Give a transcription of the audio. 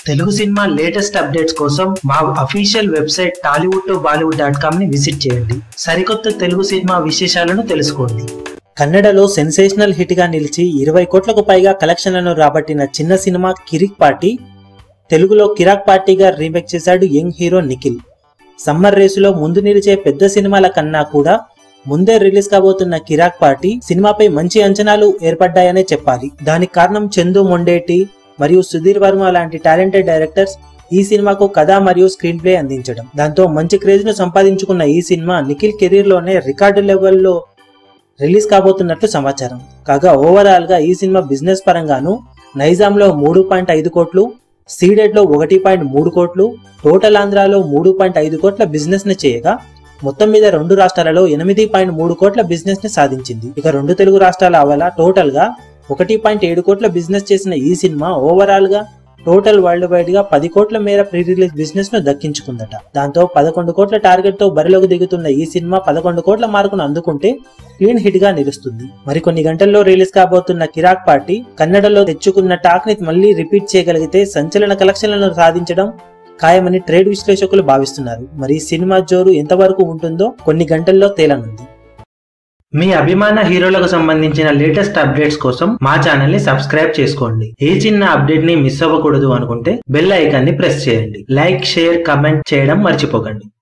Telugu cinema latest updates కోసం మా official website Tollywood to Bollywood dot com ని visit చేయండి సరికొత్త తెలుగు సినిమా విశేషాలను తెలుసుకోండి కన్నడలో సెన్సేషనల్ హిట్ గా నిలిచి ఇరవై కోట్లకు పైగా కలెక్షన్లను రాబట్టిన చిన్న సినిమా కిరిక్ పార్టీ తెలుగులో కిరాక్ పార్టీగా రీమేక్ చేశాడు యంగ్ హీరో నిఖిల్ సమ్మర్ రేసులో ముందు నిలిచే పెద్ద సినిమాల కన్నా కూడా ముందే రిలీజ్ కాబోతున్న కిరాక్ పార్టీ సినిమాపై మంచి అంచనాలు ఏర్పడ్డాయనే చెప్పాలి దానికి కారణం చందు మొండేటి మరియు సుధీర్ వర్మ లాంటి టాలెంటెడ్ డైరెక్టర్స్ ఈ సినిమాకు కథ మరియు స్క్రీన్ ప్లే అందించడం దాంతో మంచి క్రేజ్ ను సంపాదించుకున్న ఈ సినిమా నిఖిల్ కెరీర్ లోనే రికార్డు లెవెల్లో రిలీజ్ కాబోతున్నట్లు సమాచారం కాగా ఓవరాల్ గా ఈ సినిమా బిజినెస్ పరంగాను నైజాంలో మూడు పాయింట్ ఐదు కోట్లు సీడెడ్ లో ఒకటి పాయింట్ మూడు కోట్లు టోటల్ ఆంధ్రాలో మూడు పాయింట్ ఐదు కోట్ల బిజినెస్ ని చేయగా మొత్తం మీద రెండు రాష్ట్రాలలో ఎనిమిది పాయింట్ మూడు కోట్ల బిజినెస్ ని సాధించింది ఇక రెండు తెలుగు రాష్ట్రాల అవల టోటల్ గా ఒకటి పాయింట్ ఏడు కోట్ల బిజినెస్ చేసిన ఈ సినిమా ఓవరాల్ గా టోటల్ వరల్డ్ వైడ్ గా పది కోట్ల మేర ప్రీ రిలీజ్ బిజినెస్ ను దక్కించుకుందట దాంతో పదకొండు కోట్ల టార్గెట్ తో బరిలోకి దిగుతున్న ఈ సినిమా పదకొండు కోట్ల మార్కును అందుకుంటే క్లీన్ హిట్ గా నిలుస్తుంది మరికొన్ని గంటల్లో రిలీజ్ కాబోతున్న కిరాక్ పార్టీ కన్నడలో తెచ్చుకున్న టాక్ ని మళ్ళీ రిపీట్ చేయగలిగితే సంచలన కలెక్షన్లను సాధించడం ఖాయమని ట్రేడ్ విశ్లేషకులు భావిస్తున్నారు మరి ఈ సినిమా జోరు ఎంతవరకు ఉంటుందో కొన్ని గంటల్లో తేలనుంది మీ అభిమాన హీరోలకు సంబంధించిన లేటెస్ట్ అప్డేట్స్ కోసం మా ఛానల్ ని సబ్స్క్రైబ్ చేసుకోండి ఏ చిన్న అప్డేట్ ని మిస్ అవ్వకూడదు అనుకుంటే బెల్ ఐకాన్ ని ప్రెస్ చేయండి లైక్ షేర్ కమెంట్ చేయడం మర్చిపోకండి